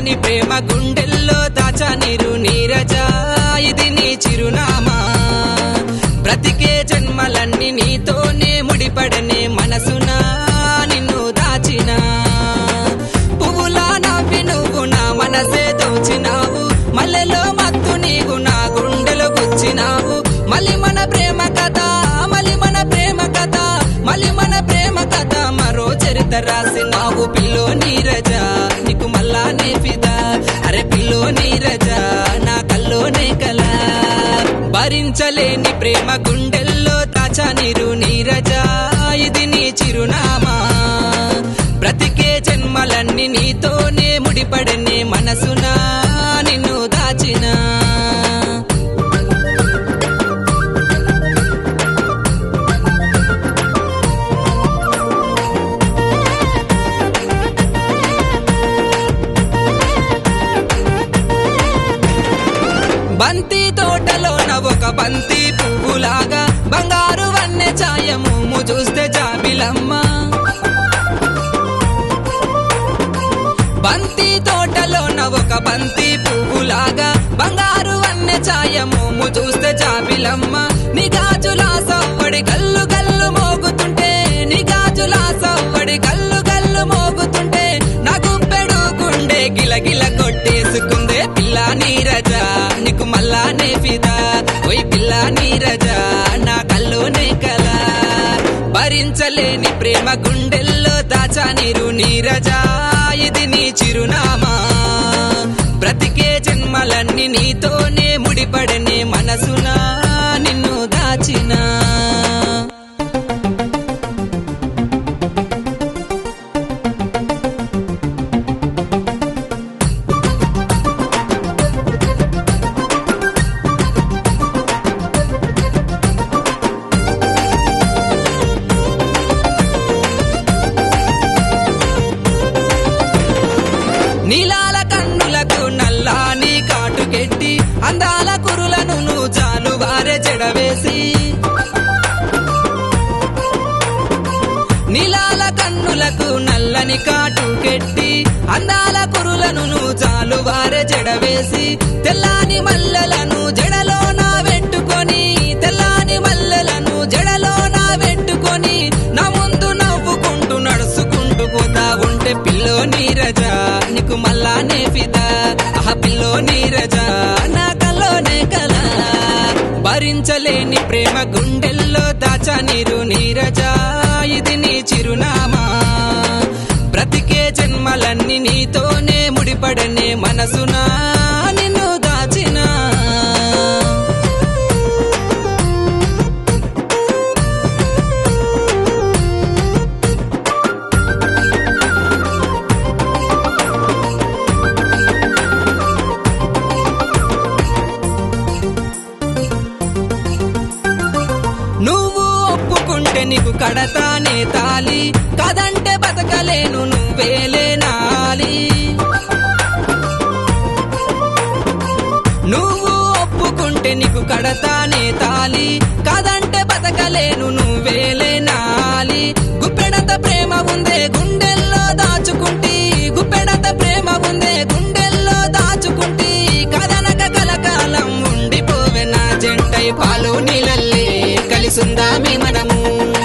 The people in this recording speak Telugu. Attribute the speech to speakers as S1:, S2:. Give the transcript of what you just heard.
S1: నీ ప్రేమ గుండెల్లో దాచా నీరు నీరజ ఇది నీ చిరునామా బ్రతికే జన్మలన్నీ నీతోనే ముడిపడనే మనసునా నిన్ను దాచిన పువ్వులా నవ్వి నువ్వు నా మనసే దోచినావు మల్లెలో మత్తు నీవు నా గుండెలో గుచ్చినావు మళ్ళీ మన ప్రేమ కథ మళ్ళీ మన ప్రేమ కథ మళ్ళీ మన ప్రేమ కథ మరో చరిత్ర రాసినావు పిల్లో నీరజ నీకు మళ్ళా నే ఫిదా అరే పిల్లో నీరజ నా కల్లోనే కల భరించలేని ప్రేమ గుండెల్లో దాచా నీరు నీరజ ఇది నీ చిరునామా బ్రతికే జన్మలన్నీ నీతోనే ముడిపడనే మనసునా నిన్ను దాచినా బంతి తోటలోన ఒక బంతి పువ్వులాగా బంగారు వన్నె ఛాయము చూస్తే జాబిలమ్మ బంతి తోటలోన ఒక బంతి పువ్వులాగా బంగారు వన్నె ఛాయము చూస్తే జాబిలమ్మ నీ గాజుల సవ్వడి గల్లు గల్లు మోగుతుంటే నీ గాజుల సవ్వడి గల్లు గల్లు మోగుతుంటే నా గుప్పెడు గుండె గిలగిల కొట్టేసుకుందే పిల్ల నీరజ నీకు మళ్ళా నే ఫిదా ఓయ్ పిల్ల నీరజ నా కల్లోనే కల భరించలేని ప్రేమ గుండెల్లో దాచా నీరు నీరజ ఇది నీ చిరునామా బ్రతికే జన్మలన్నీ నీతోనే ముడిపడనే మనసునా నిన్ను దాచినా నీలాల కన్నులకు నల్లాని కాటుకెట్టి అందాల కురులను నువ్వు జాలు వారే చెడవేసి నీలాల కన్నులకు నల్లని కాటుకెట్టి అందాల కురులను నువ్వు జాలు వారే జడవేసి తెల్లాని మల్లెలను జడలో నా వెట్టుకొని తెల్లాని మల్లెలను జడలో నా వెట్టుకొని నా ముందు నవ్వుకుంటూ నడుచుకుంటూ పోతా ఉంటే పిల్లో నీరజ నీకు మళ్ళా నే ఫిదా ఆహ పిల్లో నీరజ నా కల్లోనే కల భరించలేని ప్రేమ గుండెల్లో దాచా నీరు నీరజ ఇది నీ చిరునామా బ్రతికే జన్మలన్నీ నీతోనే ముడిపడనే మనసునా నిన్ను దాచినా నువ్వు ఒప్పుకుంటే నీకు కడతానే తాలి కదంటే బతకలేను నువ్వేలే నాలి నువ్వు ఒప్పుకుంటే నీకు కడతానే తాలి కాదంటే బతకలేను నువ్వేలే నాలి గుప్పెడంత ప్రేమ ఉందే గుండెల్లో దాచుకుంటి గుప్పెడంత ప్రేమ ఉందే గుండెల్లో దాచుకుంటి కదనక కలకాలం ఉండిపోవే నా జంటై పాలు నీళ్ళల్లే కలిసుందామే మనము